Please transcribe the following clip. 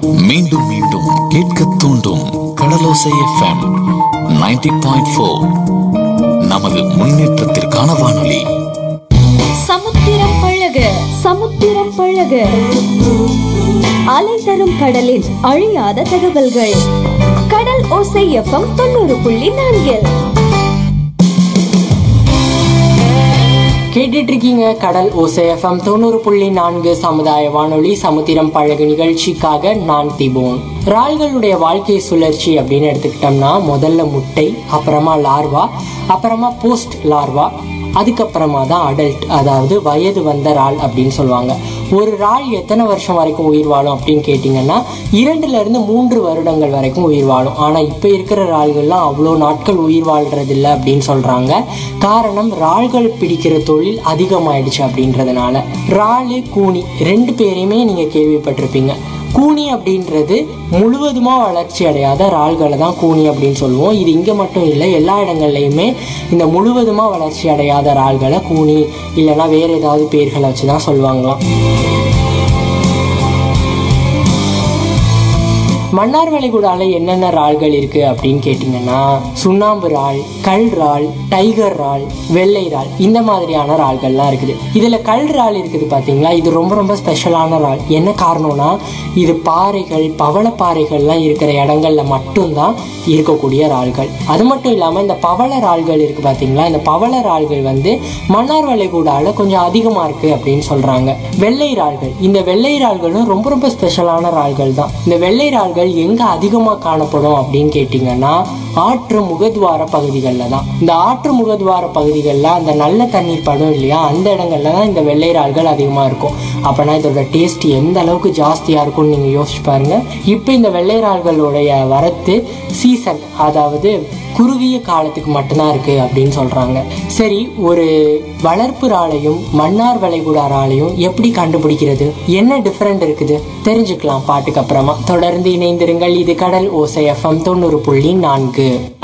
மீண்டும் மீண்டும் கேட்க தூண்டும் கடலோசை எஃப்எம் 90.4 பாயிண்ட் ஃபோர் நமது முன்னேற்றத்திற்கான வானொலி சமுத்திரம் பழக சமுத்திரம் பழக அலை தரும் கடலின் அழியாத தகவல்கள் கடல் ஓசை எஃப்எம் தொண்ணூறு புள்ளி நான்கில் கேட்டுட்டு இருக்கீங்க கடல் ஓசை எஃப்எம் தொண்ணூறு புள்ளி நான்கு சமுதாய வானொலி சமுத்திரம் பழகு நிகழ்ச்சிக்காக நான் திபோன் இறால்களுடைய வாழ்க்கை சுழற்சி அப்படின்னு எடுத்துக்கிட்டோம்னா முதல்ல முட்டை அப்புறமா லார்வா அப்புறமா போஸ்ட் லார்வா அதுக்கப்புறமா தான் அடல்ட் அதாவது வயது வந்த இறால் அப்படின்னு சொல்லுவாங்க ஒரு இறால் எத்தனை வருஷம் வரைக்கும் உயிர் வாழும் அப்படின்னு கேட்டிங்கன்னா இரண்டுல இருந்து மூன்று வருடங்கள் வரைக்கும் உயிர் வாழும் ஆனால் இப்போ இருக்கிற இறால்கள்லாம் அவ்வளோ நாட்கள் உயிர் வாழ்றதில்ல அப்படின்னு சொல்கிறாங்க காரணம் இறால்கள் பிடிக்கிற தொழில் அதிகமாயிடுச்சு அப்படின்றதுனால இறாலு கூனி ரெண்டு பேரையுமே நீங்கள் கேள்விப்பட்டிருப்பீங்க கூனி அப்படின்றது முழுவதுமாக வளர்ச்சி அடையாத இறால்களை தான் கூனி அப்படின்னு சொல்லுவோம் இது இங்கே மட்டும் இல்லை எல்லா இடங்கள்லையுமே இந்த முழுவதுமாக வளர்ச்சி அடையாத இறால்களை கூனி இல்லைன்னா வேறு ஏதாவது பேர்களை வச்சு தான் சொல்லுவாங்களாம் மன்னார் வளைகுடால என்னென்ன இறால்கள் இருக்கு அப்படின்னு கேட்டிங்கன்னா சுண்ணாம்பு இறால் கல் இறால் டைகர் இறால் வெள்ளை இறால் இந்த மாதிரியான இறால்கள்லாம் இருக்குது இதில் கல் இறால் இருக்குது பார்த்தீங்களா இது ரொம்ப ரொம்ப ஸ்பெஷலான இறால் என்ன காரணம்னா இது பாறைகள் பவளப்பாறைகள்லாம் இருக்கிற இடங்கள்ல மட்டும்தான் இருக்கக்கூடிய இறால்கள் அது மட்டும் இல்லாமல் இந்த பவள இறால்கள் இருக்கு பார்த்தீங்களா இந்த பவள இறால்கள் வந்து மன்னார் வளைகுடால கொஞ்சம் அதிகமாக இருக்கு அப்படின்னு சொல்றாங்க வெள்ளை இறால்கள் இந்த வெள்ளை இறால்களும் ரொம்ப ரொம்ப ஸ்பெஷலான இறால்கள் தான் இந்த வெள்ளை இறால்கள் எங்க அதிகமாக காணப்படும் அப்படின்னு கேட்டிங்கன்னா ஆற்று முகத்வார பகுதிகளில் தான் இந்த ஆற்று முகத்வார பகுதிகளில் அந்த நல்ல தண்ணீர் படும் இல்லையா அந்த இடங்கள்ல தான் இந்த வெள்ளை இறால்கள் அதிகமாக இருக்கும் அப்போனா இதோட டேஸ்ட் எந்த அளவுக்கு ஜாஸ்தியாக இருக்கும்னு நீங்கள் யோசிச்சு பாருங்க இப்போ இந்த வெள்ளை இறால்களுடைய வரத்து சீசன் அதாவது குறுகிய காலத்துக்கு மட்டும்தான் இருக்கு அப்படின்னு சொல்றாங்க சரி ஒரு வளர்ப்பு இறாலையும் மன்னார் வளைகுடா இறாலையும் எப்படி கண்டுபிடிக்கிறது என்ன டிஃபரெண்ட் இருக்குது தெரிஞ்சுக்கலாம் பாட்டுக்கு அப்புறமா தொடர்ந்து இணைந்திருங்கள் இது கடல் ஓசை எஃப்எம் தொண்ணூறு புள்ளி நான்கு